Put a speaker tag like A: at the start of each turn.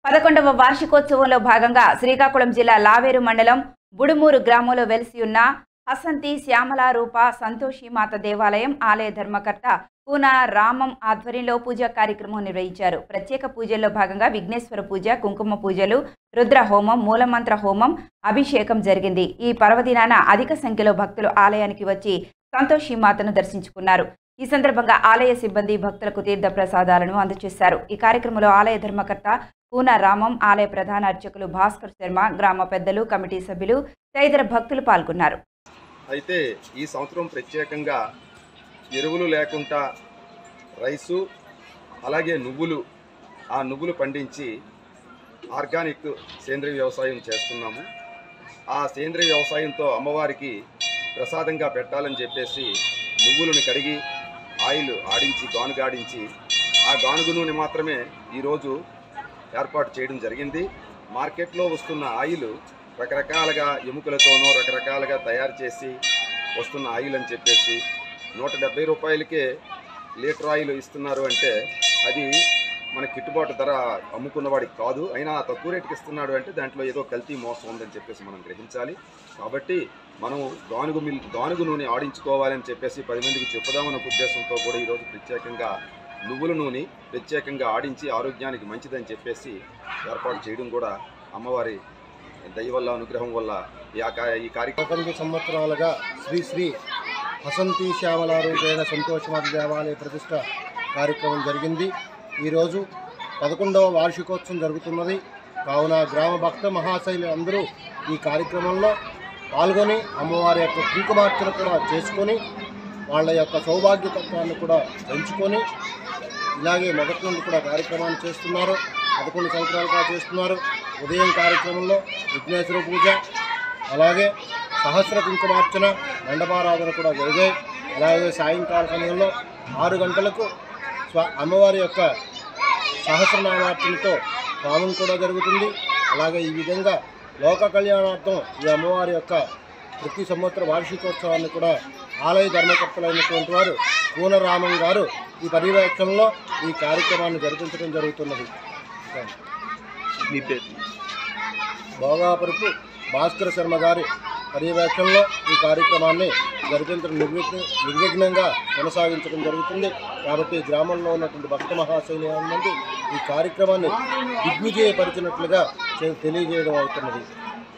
A: పదకొండవ వార్షికోత్సవంలో భాగంగా శ్రీకాకుళం జిల్లా లావేరు మండలం బుడుమూరు గ్రామంలో వెలిసి ఉన్న హసంతి శ్యామల రూప సంతోషి మాత దేవాలయం ఆలయ ధర్మకర్త పూన రామం ఆధ్వర్యంలో పూజా కార్యక్రమం నిర్వహించారు ప్రత్యేక పూజల్లో భాగంగా విఘ్నేశ్వర పూజ కుంకుమ పూజలు రుద్ర హోమం మూలమంత్ర హోమం అభిషేకం జరిగింది ఈ పర్వదినాన అధిక సంఖ్యలో భక్తులు ఆలయానికి వచ్చి సంతోషి మాతను దర్శించుకున్నారు ఈ సందర్భంగా ఆలయ సిబ్బంది భక్తులకు తీర్థ ప్రసాదాలను అందజేశారు ఈ కార్యక్రమంలో ఆలయ ధర్మకర్త పూన రామం ఆలయ ప్రధాన అర్చకులు భాస్కర్ శర్మ గ్రామ పెద్దలు కమిటీ సభ్యులు తదితర భక్తులు పాల్గొన్నారు
B: అయితే ఈ సంవత్సరం ప్రత్యేకంగా ఎరువులు లేకుండా రైసు అలాగే నువ్వులు ఆ నువ్వులు పండించి ఆర్గానిక్ సేంద్రియ వ్యవసాయం చేస్తున్నాము ఆ సేంద్రియ వ్యవసాయంతో అమ్మవారికి ప్రసాదంగా పెట్టాలని చెప్పేసి నువ్వులను కడిగి ఆయిల్ ఆడించి గానుగ ఆడించి ఆ గానుగ నూనె మాత్రమే ఈరోజు ఏర్పాటు చేయడం జరిగింది మార్కెట్లో వస్తున్న ఆయిల్ రకరకాలుగా ఎముకలతోనో రకరకాలుగా తయారు చేసి వస్తున్న ఆయిల్ అని చెప్పేసి నూట డెబ్బై రూపాయలకే లీటర్ ఆయిల్ ఇస్తున్నారు అంటే అది మన గిట్టుబాటు ధర అమ్ముకున్న వాడికి కాదు అయినా తక్కువ రేటుకి ఇస్తున్నాడు అంటే దాంట్లో ఏదో కల్తీ మోసం ఉందని చెప్పేసి మనం గ్రహించాలి కాబట్టి మనం గానుగు మిల్ గానుగు నూనె ఆడించుకోవాలని చెప్పేసి పది మందికి చెప్పుదామన్న ఉద్దేశంతో కూడా ఈరోజు ప్రత్యేకంగా నువ్వుల నూనె ప్రత్యేకంగా ఆడించి ఆరోగ్యానికి మంచిదని చెప్పేసి ఏర్పాటు చేయడం కూడా అమ్మవారి దయ వల్ల అనుగ్రహం వల్ల ఈ ఆ కా- ఈ కార్యక్రమం
C: పదకొండు సంవత్సరాలుగా శ్రీ శ్రీ హసంతి శ్యామలారూపేణ సంతోషమాత దేవాలయ ప్రతిష్ట కార్యక్రమం జరిగింది ఈరోజు పదకొండవ వార్షికోత్సవం జరుగుతున్నది కావున గ్రామ భక్త మహాశైలు అందరూ ఈ కార్యక్రమంలో పాల్గొని అమ్మవారి యొక్క కుంకుమార్చన కూడా చేసుకొని వాళ్ళ యొక్క సౌభాగ్యతత్వాన్ని కూడా పెంచుకొని ఇలాగే మొదటి నుండి కూడా కార్యక్రమాన్ని చేస్తున్నారు పదకొండు సంవత్సరాలుగా చేస్తున్నారు ఉదయం కార్యక్రమంలో విఘ్నేశ్వర పూజ అలాగే సహస్ర కుంకుమార్చన మండపారాధన కూడా జరిగాయి అలాగే సాయంకాల సమయంలో ఆరు గంటలకు స్వ అమ్మవారి యొక్క సహస్రనామార్చనతో స్నానం కూడా జరుగుతుంది అలాగే ఈ విధంగా లోక కళ్యాణార్థం ఈ అమ్మవారి యొక్క ప్రతి సంవత్సర వార్షికోత్సవాన్ని కూడా ఆలయ ధర్మకర్తలైనటువంటి వారు కూనరామం గారు ఈ పర్యవేక్షణలో ఈ కార్యక్రమాన్ని జరిపించడం జరుగుతున్నది
B: మీ పేరు
C: భోగాపురపు భాస్కర శర్మ గారి పర్యవేక్షణలో ఈ కార్యక్రమాన్ని జరిపించడం నిర్విఘ్న నిర్విఘ్నంగా కొనసాగించడం జరుగుతుంది కాబట్టి గ్రామంలో ఉన్నటువంటి భక్త మహాశైలి మంది ఈ కార్యక్రమాన్ని దిగ్విజయపరిచినట్లుగా చే- తెలియజేయడం అవుతున్నది